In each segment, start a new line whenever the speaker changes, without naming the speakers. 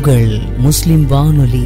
உங்கள் முஸ்லிம் வானொலி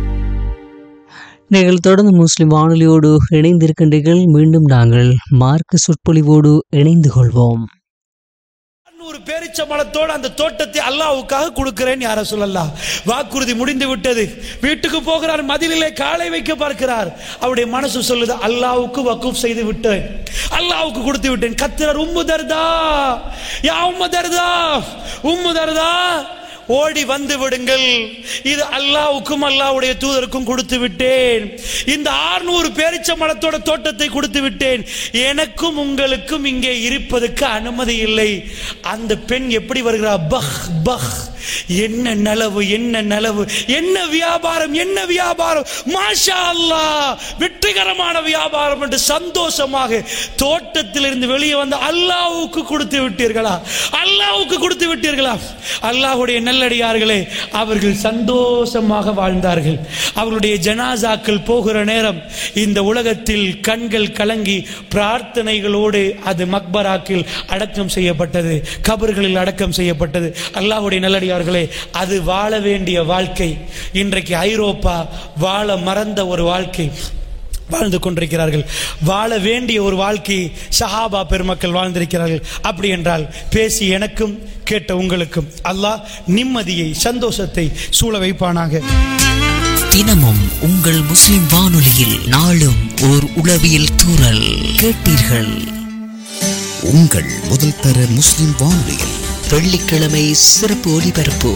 நீங்கள் தொடர்ந்து முஸ்லிம் வானொலியோடு இணைந்திருக்கின்றீர்கள் மீண்டும் நாங்கள் மார்க்க சொற்பொழிவோடு இணைந்து கொள்வோம்
ஒரு பேரிச்சம்பழத்தோடு அந்த தோட்டத்தை அல்லாவுக்காக கொடுக்கிறேன் யார சொல்லலாம் வாக்குறுதி முடிந்து விட்டது வீட்டுக்கு போகிறார் மதிலிலே காலை வைக்க பார்க்கிறார் அவருடைய மனசு சொல்லுது அல்லாவுக்கு வக்கூப் செய்து விட்டேன் அல்லாவுக்கு கொடுத்து விட்டேன் கத்திரர் உம்மு தருதா யா உம்மு தருதா உம்மு தருதா ஓடி வந்து விடுங்கள் இது அல்லாவுக்கும் அல்லாவுடைய தூதருக்கும் கொடுத்து விட்டேன் இந்த ஆறுநூறு பேரிச்சம்பழத்தோட தோட்டத்தை கொடுத்து விட்டேன் எனக்கும் உங்களுக்கும் இங்கே இருப்பதற்கு அனுமதி இல்லை அந்த பெண் எப்படி வருகிறார் பஹ் பஹ் என்ன நலவு என்ன நலவு என்ன வியாபாரம் என்ன வியாபாரம் மாஷா அல்லாஹ் வெற்றிகரமான வியாபாரம் என்று சந்தோஷமாக தோட்டத்திலிருந்து வெளியே வந்து அல்லாவுக்கு கொடுத்து விட்டீர்களா அல்லாவுக்கு கொடுத்து விட்டீர்களா அல்லாஹ்வுடைய நல்லடியார்களே அவர்கள் சந்தோஷமாக வாழ்ந்தார்கள் அவர்களுடைய ஜனாசாக்கள் போகிற நேரம் இந்த உலகத்தில் கண்கள் கலங்கி பிரார்த்தனைகளோடு அது மக்பராக்கில் அடக்கம் செய்யப்பட்டது கபர்களில் அடக்கம் செய்யப்பட்டது அல்லாஹ்வுடைய நல்லடியார்களே அது வாழ வேண்டிய வாழ்க்கை இன்றைக்கு ஐரோப்பா வாழ மறந்த ஒரு வாழ்க்கை வாழ்ந்து கொண்டிருக்கிறார்கள் வாழ வேண்டிய ஒரு வாழ்க்கை சஹாபா பெருமக்கள் வாழ்ந்திருக்கிறார்கள் அப்படி என்றால் பேசி எனக்கும் கேட்ட உங்களுக்கும் அல்லாஹ் நிம்மதியை சந்தோஷத்தை சூழ வைப்பானாக
தினமும் உங்கள் முஸ்லிம் வானொலியில் நாளும் ஓர் உளவியல் தூறல் கேட்டீர்கள்
உங்கள் முதல் தர முஸ்லிம் வானொலியில்
வெள்ளிக்கிழமை சிறப்பு ஒலிபரப்பு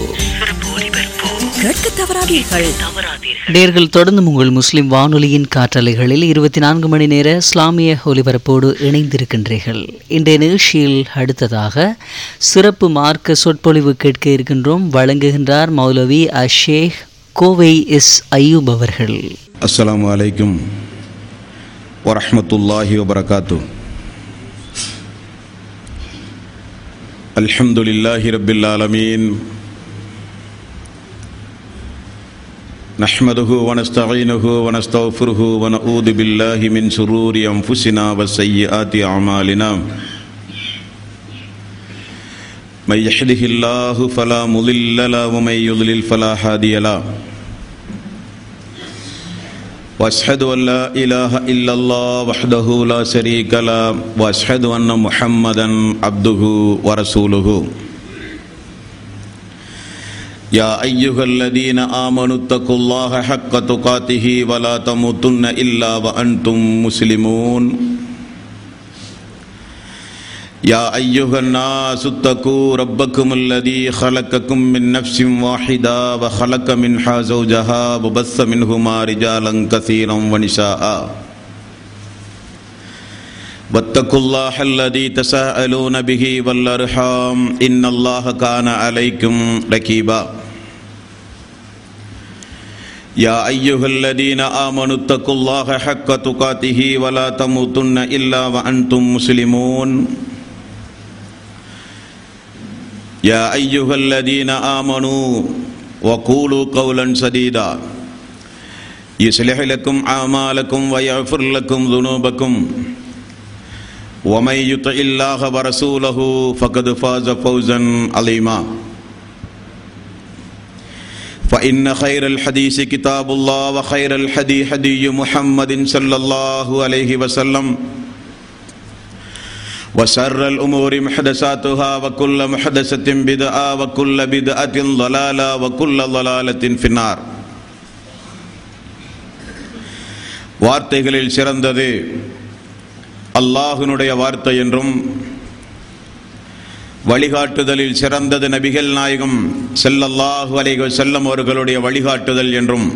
கேட்க தவறாதீர்கள்
நேர்கள் தொடர்ந்து உங்கள் முஸ்லிம் வானொலியின் காற்றலைகளில் இருபத்தி நான்கு மணி நேர இஸ்லாமிய ஒலிபரப்போடு இணைந்திருக்கின்றீர்கள் இன்றைய நிகழ்ச்சியில் அடுத்ததாக சிறப்பு மார்க்க சொற்பொழிவு கேட்க இருக்கின்றோம் வழங்குகின்றார் மௌலவி அஷேக் கோவை எஸ் ஐயூப் அவர்கள்
அஸ்ஸலாமு அலைக்கும் வரஹ்மத்துல்லாஹி வபரகாத்து அல்ஹம்துலில்லாஹி ரப்பில் ஆலமீன் نحمده ونستعينه ونستغفره ونعوذ بالله من شرور أنفسنا وسيئات أعمالنا من يحده الله فلا مضل له ومن يضلل فلا هادي له واشهد ان لا اله الا الله وحده لا شريك له واشهد ان محمدا عبده ورسوله يا ايها الذين امنوا اتقوا الله حق تقاته ولا تموتن الا وانتم مسلمون يا ايها الناس اتقوا ربكم الذي خلقكم من نفس واحده وخلق منها زوجها وبث منهما رجالا كثيرا ونساء واتقوا الله الذي تساءلون به والارحام ان الله كان عليكم رقيبا يا ايها الذين امنوا اتقوا الله حق تقاته ولا تموتن الا وانتم مسلمون يا ايها الذين امنوا وقولوا قولا سديدا يصلح لكم اعمالكم ويغفر لكم ذنوبكم ومن يطع الله ورسوله فقد فاز فوزا عظيما فإن خير الحديث كتاب الله وخير الحدي حدي محمد صلى الله عليه وسلم وشر الأمور محدثاتها وكل محدثة بدعة وكل بدعة ضلالة وكل ضلالة في النار வார்த்தைகளில் சிறந்தது அல்லாஹினுடைய வார்த்தை என்றும் வழிகாட்டுதலில் சிறந்தது நபிகள் நாயகம் செல்லல்லாஹு அலைஹி செல்லம் அவர்களுடைய வழிகாட்டுதல் என்றும்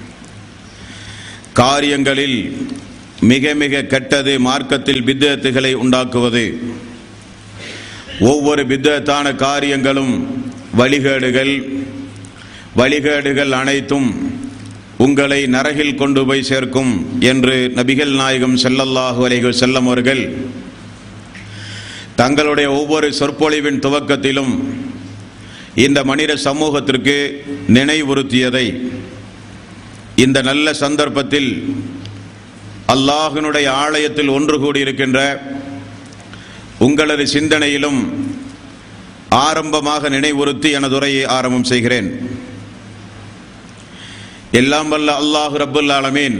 காரியங்களில் மிக மிக கெட்டது மார்க்கத்தில் பித்தத்துகளை உண்டாக்குவது ஒவ்வொரு பித்தத்தான காரியங்களும் வழிகேடுகள் வழிகேடுகள் அனைத்தும் உங்களை நரகில் கொண்டு போய் சேர்க்கும் என்று நபிகள் நாயகம் செல்லல்லாஹு அலைஹி செல்லம் அவர்கள் தங்களுடைய ஒவ்வொரு சொற்பொழிவின் துவக்கத்திலும் இந்த மனித சமூகத்திற்கு நினைவுறுத்தியதை இந்த நல்ல சந்தர்ப்பத்தில் அல்லாஹினுடைய ஆலயத்தில் ஒன்று கூடியிருக்கின்ற உங்களது சிந்தனையிலும் ஆரம்பமாக நினைவுறுத்தி எனது உரையை ஆரம்பம் செய்கிறேன் எல்லாம் வல்ல அல்லாஹ் ரப்புல் ஆலமீன்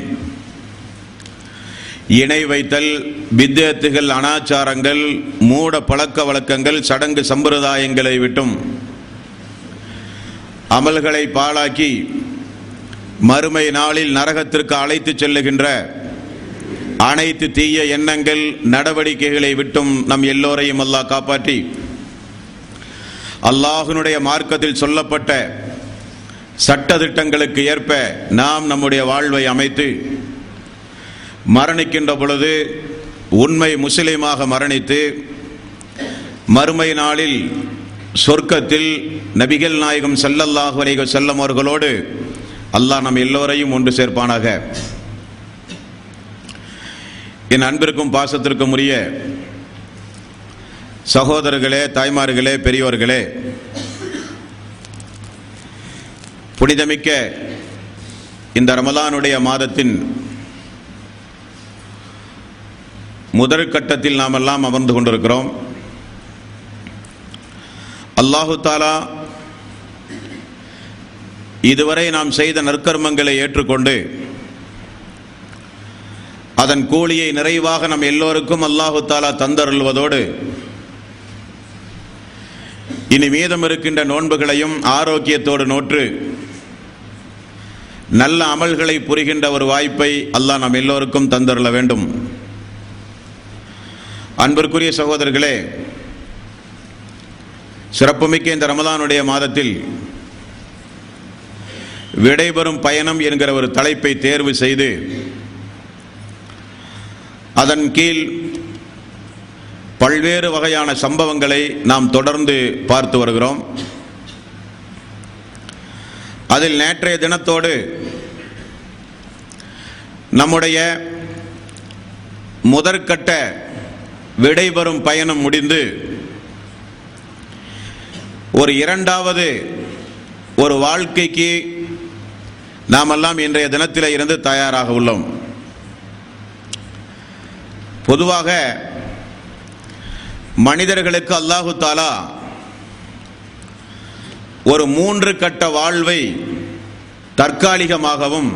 இணை வைத்தல் வித்தியத்துகள் அனாச்சாரங்கள் மூட பழக்க வழக்கங்கள் சடங்கு சம்பிரதாயங்களை விட்டும் அமல்களை பாழாக்கி மறுமை நாளில் நரகத்திற்கு அழைத்து செல்லுகின்ற அனைத்து தீய எண்ணங்கள் நடவடிக்கைகளை விட்டும் நம் எல்லோரையும் அல்லாஹ் காப்பாற்றி அல்லாஹினுடைய மார்க்கத்தில் சொல்லப்பட்ட சட்டதிட்டங்களுக்கு ஏற்ப நாம் நம்முடைய வாழ்வை அமைத்து மரணிக்கின்ற பொழுது உண்மை முஸ்லிமாக மரணித்து மறுமை நாளில் சொர்க்கத்தில் நபிகள் நாயகம் ஸல்லல்லாஹு அலைஹி வஸல்லம் அவர்களோடு அல்லாஹ் நம் எல்லோரையும் ஒன்று சேர்ப்பானாக என் அன்பிற்கும் பாசத்திற்கும் உரிய சகோதரர்களே தாய்மார்களே பெரியோர்களே புனிதமிக்க இந்த ரமலானுடைய மாதத்தின் முதல் கட்டத்தில் நாம் எல்லாம் அமர்ந்து கொண்டிருக்கிறோம் அல்லாஹு தாலா இதுவரை நாம் செய்த நற்கர்மங்களை ஏற்றுக்கொண்டு அதன் கூலியை நிறைவாக நம் எல்லோருக்கும் அல்லாஹு தாலா தந்தருள்வதோடு இனி மீதம் இருக்கின்ற நோன்புகளையும் ஆரோக்கியத்தோடு நோற்று நல்ல அமல்களை புரிகின்ற ஒரு வாய்ப்பை அல்லாஹ் நம் எல்லோருக்கும் தந்தருள வேண்டும் அன்பிற்குரிய சகோதரர்களே சிறப்புமிக்க இந்த ரமலானுடைய மாதத்தில் விடைபெறும் பயணம் என்கிற ஒரு தலைப்பை தேர்வு செய்து அதன் கீழ் பல்வேறு வகையான சம்பவங்களை நாம் தொடர்ந்து பார்த்து வருகிறோம் அதில் நேற்றைய தினத்தோடு நம்முடைய முதற்கட்ட விடைபெறும் பயணம் முடிந்து ஒரு இரண்டாவது ஒரு வாழ்க்கைக்கு நாமெல்லாம் இன்றைய தினத்திலே இருந்து தயாராக உள்ளோம் பொதுவாக மனிதர்களுக்கு அல்லாஹு தாலா ஒரு மூன்று கட்ட வாழ்வை தற்காலிகமாகவும்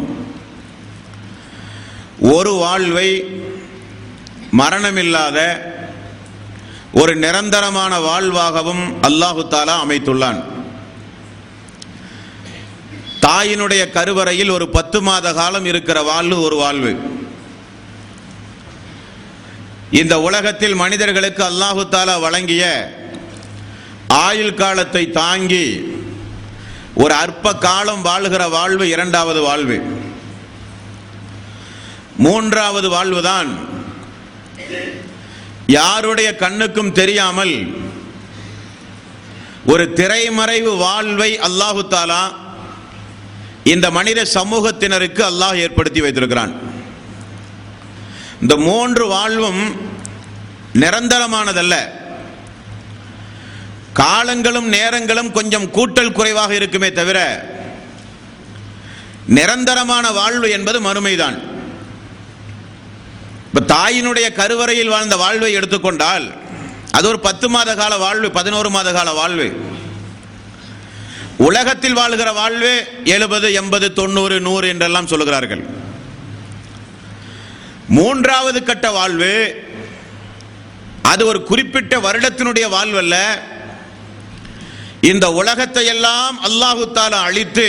ஒரு வாழ்வை மரணமில்லாத ஒரு நிரந்தரமான வாழ்வாகவும் அல்லாஹு தாலா அமைத்துள்ளான் தாயினுடைய கருவறையில் ஒரு பத்து மாத காலம் இருக்கிற வாழ்வு ஒரு வாழ்வு இந்த உலகத்தில் மனிதர்களுக்கு அல்லாஹு தாலா வழங்கிய ஆயுள் காலத்தை தாங்கி ஒரு அற்ப காலம் வாழ்கிற வாழ்வு இரண்டாவது வாழ்வு மூன்றாவது வாழ்வுதான் யாருடைய கண்ணுக்கும் தெரியாமல் ஒரு திரைமறைவு வாழ்வை அல்லாஹு தாலா இந்த மனித சமூகத்தினருக்கு அல்லாஹ் ஏற்படுத்தி வைத்திருக்கிறான் இந்த மூன்று வாழ்வும் நிரந்தரமானதல்ல காலங்களும் நேரங்களும் கொஞ்சம் கூட்டல் குறைவாக இருக்குமே தவிர நிரந்தரமான வாழ்வு என்பது மறுமைதான் இப்ப தாயினுடைய கருவறையில் வாழ்ந்த வாழ்வை எடுத்துக்கொண்டால் அது ஒரு பத்து மாத கால வாழ்வு பதினோரு மாத கால வாழ்வு உலகத்தில் வாழ்கிற வாழ்வு எழுபது எண்பது தொண்ணூறு நூறு என்றெல்லாம் சொல்லுகிறார்கள் மூன்றாவது கட்ட வாழ்வு அது ஒரு குறிப்பிட்ட வருடத்தினுடைய வாழ்வல்ல இந்த உலகத்தை எல்லாம் அல்லாஹு தாலா அழித்து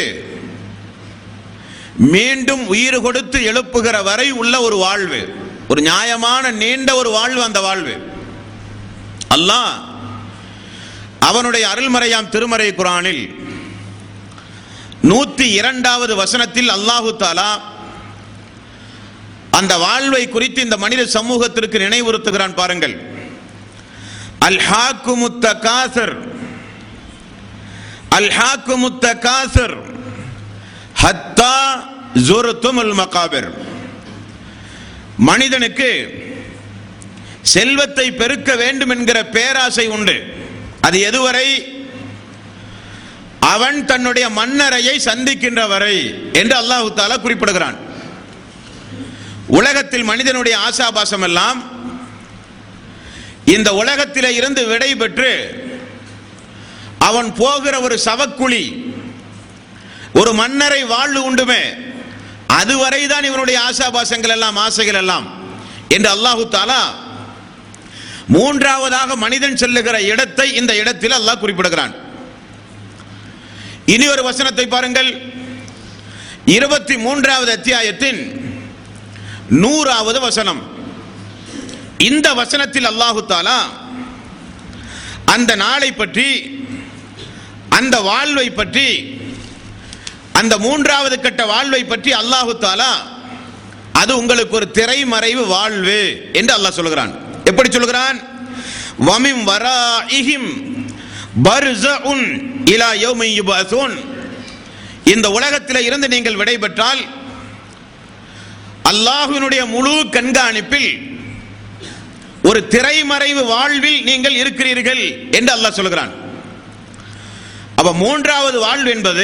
மீண்டும் உயிர் கொடுத்து எழுப்புகிற வரை உள்ள ஒரு வாழ்வு ஒரு நியாயமான நீண்ட ஒரு வாழ்வு அந்த வாழ்வு அல்லாஹ் அவனுடைய அருள்மறையாம் திருமறை குரானில் நூத்தி இரண்டாவது வசனத்தில் அல்லாஹு தாலா அந்த வாழ்வை குறித்து இந்த மனித சமூகத்திற்கு நினைவுறுத்துகிறான் பாருங்கள் அல் ஹாக்குமுத்த காசர் அல் ஹாக்குமுத்த காசர் ஹத்தா ஜுருத்துமுல் மகாபிர் மனிதனுக்கு செல்வத்தை பெருக்க வேண்டும் என்கிற பேராசை உண்டு அது எதுவரை அவன் தன்னுடைய மன்னரையை சந்திக்கின்ற வரை என்று அல்லாஹு தாலா குறிப்பிடுகிறான் உலகத்தில் மனிதனுடைய ஆசாபாசம் எல்லாம் இந்த உலகத்திலே இருந்து விடை பெற்று அவன் போகிற ஒரு சவக்குழி ஒரு மன்னரை வாழ்வு உண்டுமே அதுவரைதான் இவனுடைய ஆசாபாசங்கள் எல்லாம் ஆசைகள் எல்லாம் என்று அல்லாஹு தாலா மூன்றாவதாக மனிதன் செல்லுகிற இடத்தை இந்த இடத்தில் அல்லாஹ் குறிப்பிடுகிறான் இனி ஒரு வசனத்தை பாருங்கள் இருபத்தி மூன்றாவது அத்தியாயத்தின் நூறாவது வசனம் இந்த வசனத்தில் அல்லாஹு தாலா அந்த நாளை பற்றி அந்த வாழ்வை பற்றி அந்த மூன்றாவது கட்ட வாழ்வை பற்றி அல்லாஹு தாலா அது உங்களுக்கு ஒரு திரைமறைவு வாழ்வு என்று அல்லாஹ் சொல்கிறான் எப்படி சொல்கிறான் வமிம் வராஇஹிம் பர்ஸஉன் இலா யௌமி யுபஅஸூன் இந்த உலகத்தில் இருந்து நீங்கள் விடைபெற்றால் அல்லாஹ்வினுடைய முழு கண்காணிப்பில் ஒரு திரைமறைவு வாழ்வில் நீங்கள் இருக்கிறீர்கள் என்று அல்லாஹ் சொல்கிறான் அப்ப மூன்றாவது வாழ்வு என்பது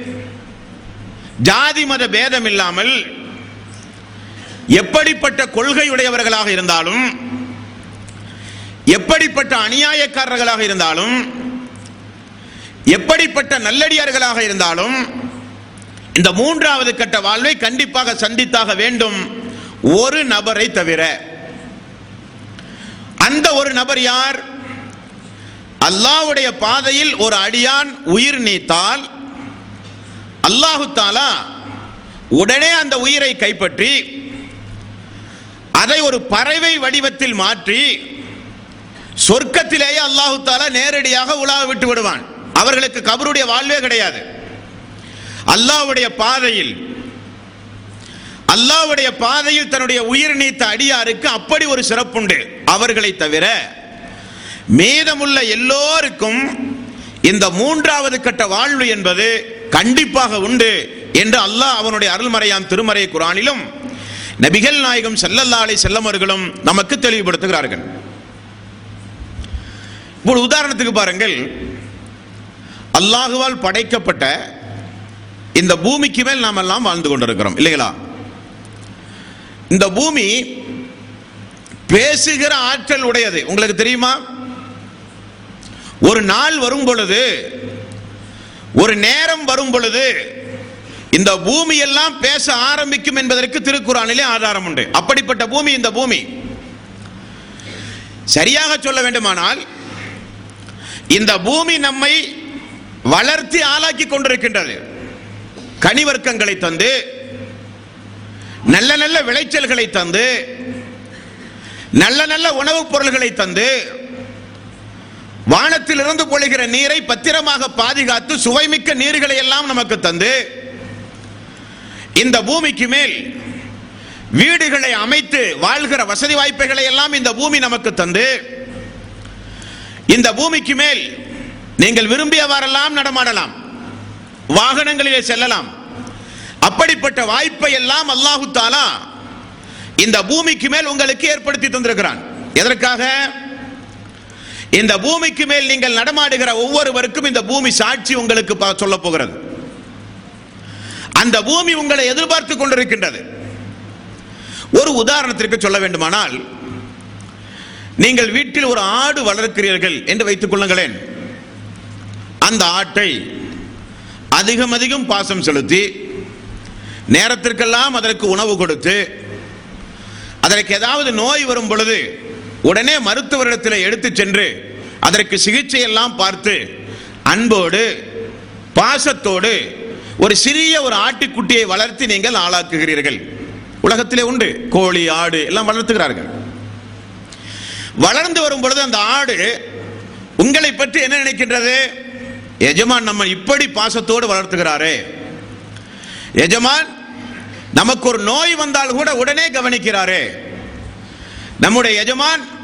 ஜாதி மத பேதம் இல்லாமல் எப்படிப்பட்ட கொள்கையுடையவர்களாக இருந்தாலும் எப்படிப்பட்ட அநியாயக்காரர்களாக இருந்தாலும் எப்படிப்பட்ட நல்லடியார்களாக இருந்தாலும் இந்த மூன்றாவது கட்ட வாழ்வை கண்டிப்பாக சந்தித்தாக வேண்டும் ஒரு நபரை தவிர அந்த ஒரு நபர் யார் அல்லாஹ்வுடைய பாதையில் ஒரு அடியான் உயிர் நீத்தால் அல்லாஹு தாலா உடனே அந்த உயிரை கைப்பற்றி அதை ஒரு பறவை வடிவத்தில் மாற்றி சொர்க்கத்திலேயே அல்லாஹு தாலா நேரடியாக உலாவ விட்டு விடுவான் அவர்களுக்கு கபருடைய வாழ்வே கிடையாது அல்லாஹ்வுடைய பாதையில் அல்லாஹ்வுடைய பாதையில் தன்னுடைய உயிர் நீத்த அடியாருக்கு அப்படி ஒரு சிறப்புண்டு அவர்களை தவிர மீதமுள்ள எல்லோருக்கும் இந்த மூன்றாவது கட்ட வாழ்வு என்பது கண்டிப்பாக உண்டு என்று அல்லாஹ் அவனுடைய அருள்மறையாம் திருமறை குரானிலும் நபிகள் நாயகம் ஸல்லல்லாஹு அலைஹி செல்லம் அவர்களும் நமக்கு தெளிவுபடுத்துகிறார்கள் ஒரு உதாரணத்துக்கு பாருங்கள் அல்லாஹுவால் படைக்கப்பட்ட இந்த பூமிக்கு மேல் நாம் எல்லாம் வாழ்ந்து கொண்டிருக்கிறோம் இல்லைங்களா இந்த பூமி பேசுகிற ஆற்றல் உடையது உங்களுக்கு தெரியுமா ஒரு நாள் வரும் பொழுது ஒரு நேரம் வரும் பொழுது இந்த பூமி எல்லாம் பேச ஆரம்பிக்கும் என்பதற்கு திருக்குறானிலே ஆதாரம் உண்டு அப்படிப்பட்ட பூமி இந்த பூமி சரியாக சொல்ல வேண்டுமானால் இந்த பூமி நம்மை வளர்த்தி ஆளாக்கி கொண்டிருக்கின்றது கனிவர்க்கங்களை தந்து நல்ல நல்ல விளைச்சல்களை தந்து நல்ல நல்ல உணவுப் பொருள்களை தந்து வானத்திலிருந்து பொழிகிற நீரை பத்திரமாக பாதுகாத்து சுவைமிக்க நீர்களை எல்லாம் நமக்கு தந்து இந்த பூமிக்கு மேல் வீடுகளை அமைத்து வாழ்கிற வசதி வாய்ப்புகளை எல்லாம் இந்த பூமி நமக்கு தந்து இந்த பூமிக்கு மேல் நீங்கள் விரும்பியவாறெல்லாம் நடமாடலாம் வாகனங்களிலே செல்லலாம் அப்படிப்பட்ட வாய்ப்பை எல்லாம் அல்லாஹு தாலா இந்த பூமிக்கு மேல் உங்களுக்கு ஏற்படுத்தி தந்திருக்கிறான் எதற்காக இந்த பூமிக்கு மேல் நீங்கள் நடமாடுகிற ஒவ்வொருவருக்கும் இந்த பூமி சாட்சி உங்களுக்கு பா- சொல்லப் போகிறது அந்த பூமி உங்களை எதிர்பார்த்து கொண்டிருக்கின்றது ஒரு உதாரணத்திற்கு சொல்ல வேண்டுமானால் நீங்கள் வீட்டில் ஒரு ஆடு வளர்க்கிறீர்கள் என்று வைத்துக் கொள்ளுங்களேன் அந்த ஆட்டை அதிகம் அதிகம் பாசம் செலுத்தி நேரத்திற்கெல்லாம் அதற்கு உணவு கொடுத்து அதற்கு ஏதாவது நோய் வரும் பொழுது உடனே மருத்துவரிடத்தில் எடுத்துச் சென்று அதற்கு சிகிச்சை எல்லாம் பார்த்து அன்போடு பாசத்தோடு ஒரு சிறிய ஒரு ஆட்டுக்குட்டியை வளர்த்து நீங்கள் ஆளாக்குகிறீர்கள் உலகத்திலே உண்டு கோழி ஆடு எல்லாம் வளர்த்துகிறார்கள் வளர்ந்து வரும் பொழுது அந்த ஆடு உங்களை பற்றி என்ன நினைக்கின்றது எஜமான் நம்ம இப்படி பாசத்தோடு வளர்த்துகிறாரே எஜமான் நமக்கு ஒரு நோய் வந்தால் கூட உடனே கவனிக்கிறாரே நம்முடைய எஜமான்